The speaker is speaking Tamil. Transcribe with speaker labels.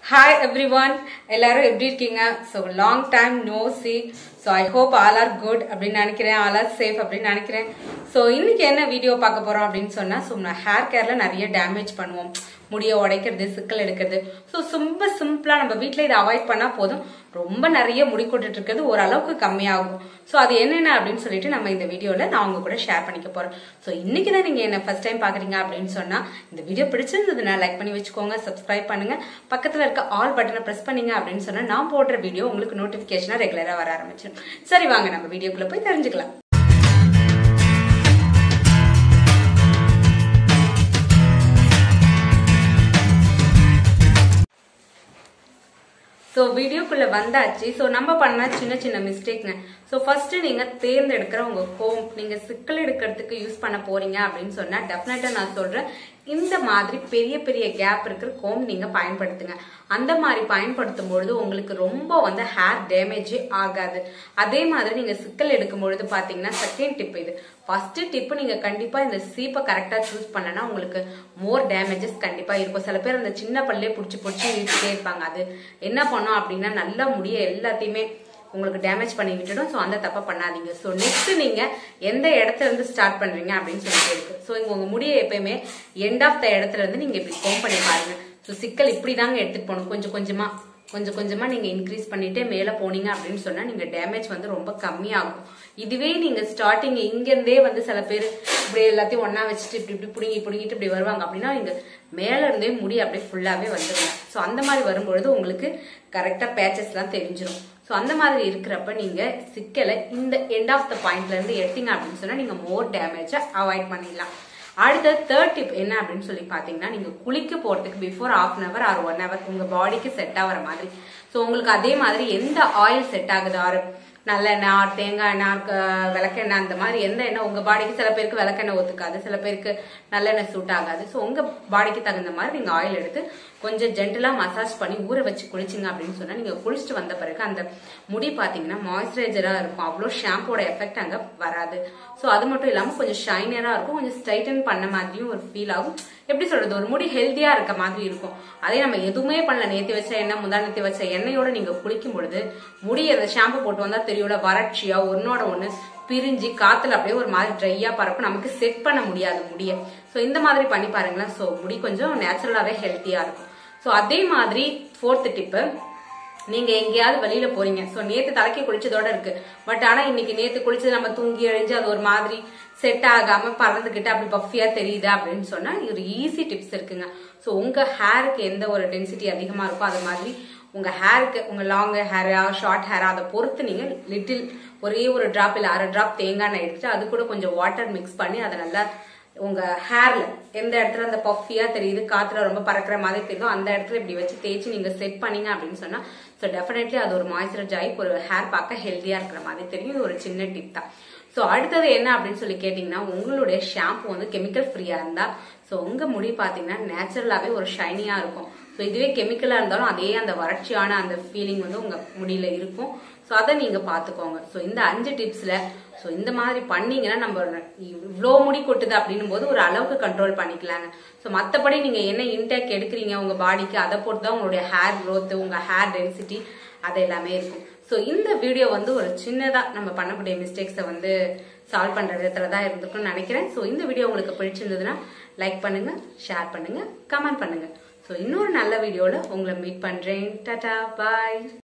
Speaker 1: ஹாய் எவ்ரி ஒன் எல்லாரும் எப்படி இருக்கீங்க so long time no see so I hope all are good அப்படின்னு நினைக்கிறேன் ஆல் ஆர் சேஃப் அப்படின்னு நினைக்கிறேன் ஸோ இன்னைக்கு என்ன வீடியோ பார்க்க போறோம் அப்படின்னு சொன்னா ஸோ நான் ஹேர் கேர்ல நிறைய டேமேஜ் பண்ணுவோம் முடிய உடைக்கிறது சிக்கல் எடுக்கிறது ஸோ ரொம்ப சிம்பிளா நம்ம வீட்டில் இதை அவாய்ட் பண்ணா போதும் ரொம்ப நிறைய முடி கொட்டுட்டு இருக்கிறது ஓரளவுக்கு கம்மியாகும் ஸோ அது என்னென்ன அப்படின்னு சொல்லிட்டு நம்ம இந்த வீடியோவில் நான் உங்க கூட ஷேர் பண்ணிக்க போறேன் ஸோ இன்னைக்கு தான் நீங்க என்ன ஃபர்ஸ்ட் டைம் பாக்குறீங்க அப்படின்னு சொன்னா இந்த வீடியோ பிடிச்சிருந்ததுன்னா லைக் பண்ணி வச்சுக்கோங்க சப்ஸ்கிரைப் பண்ணுங்க பக்கத்துல இருக்க ஆல் பட்டனை பிரஸ் பண்ணீங்க அப்படின்னு சொன்னா நான் போடுற வீடியோ உங்களுக்கு நோட்டிபிகேஷனா ரெகுலரா வர ஆரம்பிச்சிடும் சரி வாங்க நம்ம வீடியோக்குள்ள போய் தெரிஞ்சுக்கலாம் ஸோ வீடியோக்குள்ள வந்தாச்சு ஸோ நம்ம பண்ண சின்ன சின்ன மிஸ்டேக்ங்க ஸோ ஃபர்ஸ்ட் நீங்க தேர்ந்தெடுக்கிற உங்க கோம் நீங்க சிக்கல் எடுக்கிறதுக்கு யூஸ் பண்ண போறீங்க அப்படின்னு சொன்னா டெஃபினட்டா நான் சொல்றேன் இந்த மாதிரி பெரிய பெரிய கேப் இருக்கிற கோம் நீங்க பயன்படுத்துங்க அந்த மாதிரி பயன்படுத்தும் பொழுது உங்களுக்கு ரொம்ப வந்து ஹேர் டேமேஜே ஆகாது அதே மாதிரி நீங்க சிக்கல் எடுக்கும் பொழுது பாத்தீங்கன்னா செகண்ட் டிப் இது ஃபர்ஸ்ட் டிப் நீங்க கண்டிப்பா இந்த சீப்பை கரெக்டா சூஸ் பண்ணனா உங்களுக்கு மோர் டேமேஜஸ் கண்டிப்பா இருக்கும் சில பேர் அந்த சின்ன பல்லே புடிச்சு புடிச்சு இழுத்துட்டே இருப்பாங்க அது என்ன பண்ணும் அப்படின்னா நல்லா முடிய எல்லாத்தையுமே உங்களுக்கு டேமேஜ் பண்ணி விட்டுடும் ஸோ அந்த தப்பை பண்ணாதீங்க ஸோ நெக்ஸ்ட் நீங்க எந்த இடத்துல இருந்து ஸ்டார்ட் பண்றீங்க அப்படின்னு சொல்லிட்டு இருக்கு ஸோ இங்க உங்க முடிய எப்பயுமே எண்ட் ஆஃப் த இடத்துல இருந்து நீங்க இப்படி கோம் பண்ணி பாருங்க ஸோ சிக்கல் இப்படி தாங்க எடுத்துட்டு போகணும் கொஞ்சம் கொஞ்சமா கொஞ்சம் கொஞ்சமா நீங்க இன்க்ரீஸ் பண்ணிட்டே மேல போனீங்க அப்படின்னு சொன்னா நீங்க டேமேஜ் வந்து ரொம்ப கம்மியாகும் இதுவே நீங்க ஸ்டார்டிங் இங்க இருந்தே வந்து சில பேர் இப்படி எல்லாத்தையும் ஒன்னா வச்சுட்டு இப்படி இப்படி புடுங்கி புடுங்கிட்டு இப்படி வருவாங்க அப்படின்னா இங்க மேல இருந்தே முடி அப்படியே ஃபுல்லாவே வந்துடும் ஸோ அந்த மாதிரி வரும்பொழுது உங்களுக்கு கரெக்டா பேச்சஸ் எல்லாம் தெரிஞ்சிடும் ஸோ அந்த மாதிரி இருக்கிறப்ப நீங்க சிக்கலை இந்த எண்ட் ஆஃப் த பாயிண்ட்ல இருந்து எடுத்தீங்க அப்படின்னு சொன்னா நீங்க மோர் டேமேஜை அவாய்ட் பண்ணிடலாம் அடுத்த தேர்ட் டிப் என்ன அப்படின்னு சொல்லி பாத்தீங்கன்னா நீங்க குளிக்க போறதுக்கு before half an hour or one hour உங்க பாடிக்கு செட் ஆகிற மாதிரி ஸோ உங்களுக்கு அதே மாதிரி எந்த ஆயில் செட் ஆகுது ஆர் நல்லெண்ணெய் ஆர் தேங்காய் எண்ணெய் ஆர் விளக்கெண்ணெய் அந்த மாதிரி எந்த எண்ணெய் உங்க பாடிக்கு சில பேருக்கு விளக்கெண்ணெய் ஒத்துக்காது சில பேருக்கு நல்லெண்ணெய் சூட் ஆகாது ஸோ உங்க பாடிக்கு தகுந்த மாதிரி நீங்க ஆயில் எடுத்து கொஞ்சம் ஜென்டலா மசாஜ் பண்ணி ஊற வச்சு குளிச்சிங்க அப்படின்னு சொன்னா நீங்க குளிச்சுட்டு வந்த பிறகு அந்த முடி பாத்தீங்கன்னா மாய்ஸ்சரைசரா இருக்கும் அவ்வளோ ஷாம்போட எஃபெக்ட் அங்க வராது ஸோ அது மட்டும் இல்லாம கொஞ்சம் ஷைனரா இருக்கும் கொஞ்சம் ஸ்ட்ரைட்டன் பண்ண மாதிரியும் ஒரு ஃபீல் ஆகும் எப்படி சொல்றது ஒரு முடி ஹெல்த்தியா இருக்க மாதிரி இருக்கும் அதே நம்ம எதுவுமே பண்ணல நேத்தி வச்ச எண்ணெய் முந்தா நேத்தி வச்ச எண்ணெயோட நீங்க குளிக்கும் பொழுது முடி அந்த ஷாம்பு போட்டு வந்தா தெரியும்ல வறட்சியா ஒன்னோட ஒண்ணு பிரிஞ்சு காத்துல அப்படியே ஒரு மாதிரி ட்ரையா பறக்கும் நமக்கு செட் பண்ண முடியாது முடிய ஸோ இந்த மாதிரி பண்ணி பாருங்களேன் ஸோ முடி கொஞ்சம் நேச்சுரலாவே ஹெல்த்தியா இருக்கும் ஸோ அதே மாதிரி ஃபோர்த் டிப்பு நீங்க எங்கேயாவது வெளியில போறீங்க சோ நேத்து தலைக்கு குளிச்சதோட இருக்கு பட் ஆனா இன்னைக்கு நேத்து குளிச்சது நம்ம தூங்கி அழிஞ்சு அது ஒரு மாதிரி செட் ஆகாம பறந்துகிட்டு அப்படி பஃபியா தெரியுது அப்படின்னு சொன்னா ஒரு ஈஸி டிப்ஸ் இருக்குங்க சோ உங்க ஹேருக்கு எந்த ஒரு டென்சிட்டி அதிகமா இருக்கோ அது மாதிரி உங்க ஹேருக்கு உங்க லாங் ஹேரா ஷார்ட் ஹேரா அதை பொறுத்து நீங்க லிட்டில் ஒரே ஒரு டிராப் இல்ல அரை டிராப் தேங்காய் எண்ணெய் எடுத்துட்டு அது கூட கொஞ்சம் வாட்டர் மிக்ஸ் பண்ணி அதை நல்லா உங்க ஹேர்ல எந்த இடத்துல அந்த பஃபியா தெரியுது காத்துல ரொம்ப பறக்கிற மாதிரி தெரியுதோ அந்த இடத்துல இப்படி வச்சு தேய்ச்சி நீங்க செட் பண்ணீங்க அப்படின்னு சொன்னா ஸோ டெஃபினெட்லி அது ஒரு மாய்ஸ்சரைஸ் ஆகி ஒரு ஹேர் பார்க்க ஹெல்த்தியா இருக்கிற மாதிரி தெரியும் இது ஒரு சின்ன டிப் தான் ஸோ அடுத்தது என்ன அப்படின்னு சொல்லி கேட்டீங்கன்னா உங்களுடைய ஷாம்பு வந்து கெமிக்கல் ஃப்ரீயா இருந்தா ஸோ உங்க முடி பாத்தீங்கன்னா நேச்சுரலாவே ஒரு ஷைனியா இருக்கும் ஸோ இதுவே கெமிக்கலா இருந்தாலும் அதே அந்த வறட்சியான அந்த ஃபீலிங் வந்து உங்க முடியில இருக்கும் ஸோ அதை நீங்க பாத்துக்கோங்க ஸோ இந்த அஞ்சு டிப்ஸ்ல ஸோ இந்த மாதிரி பண்ணீங்கன்னா நம்ம இவ்வளோ முடி கொட்டுது அப்படின்னும் போது ஒரு அளவுக்கு கண்ட்ரோல் பண்ணிக்கலாங்க ஸோ மற்றபடி நீங்க என்ன இன்டேக் எடுக்கிறீங்க உங்க பாடிக்கு அதை பொறுத்து தான் உங்களுடைய ஹேர் க்ரோத் உங்க ஹேர் டென்சிட்டி அது எல்லாமே இருக்கும் ஸோ இந்த வீடியோ வந்து ஒரு சின்னதா நம்ம பண்ணக்கூடிய மிஸ்டேக்ஸை வந்து சால்வ் பண்ற விதத்துல தான் இருந்திருக்கும்னு நினைக்கிறேன் ஸோ இந்த வீடியோ உங்களுக்கு பிடிச்சிருந்ததுன்னா லைக் பண்ணுங்க ஷேர் பண்ணுங்க கமெண்ட் பண்ணுங்க ஸோ இன்னொரு நல்ல வீடியோல உங்களை மீட் பண்றேன் டாடா பாய்